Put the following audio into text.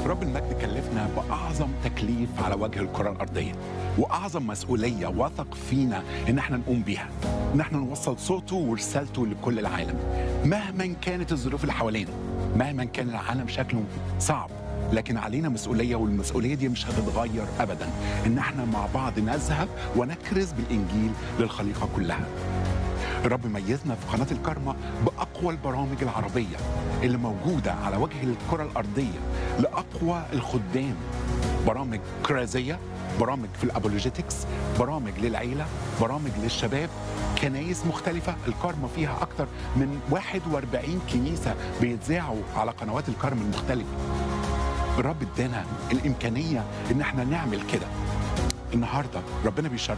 رب المجد كلفنا بأعظم تكليف على وجه الكرة الأرضية وأعظم مسؤولية وثق فينا إن احنا نقوم بيها إن احنا نوصل صوته ورسالته لكل العالم مهما كانت الظروف اللي حوالينا مهما كان العالم شكله صعب لكن علينا مسؤولية والمسؤولية دي مش هتتغير أبدا إن احنا مع بعض نذهب ونكرز بالإنجيل للخليقة كلها الرب ميزنا في قناة الكرمة بأقوى البرامج العربية اللي موجودة على وجه الكرة الأرضية لأقوى الخدام برامج كرازية برامج في الأبولوجيتكس برامج للعيلة برامج للشباب كنايس مختلفة الكرمة فيها أكتر من 41 كنيسة بيتذاعوا على قنوات الكرم المختلفة الرب ادانا الإمكانية إن احنا نعمل كده النهاردة ربنا بيشرف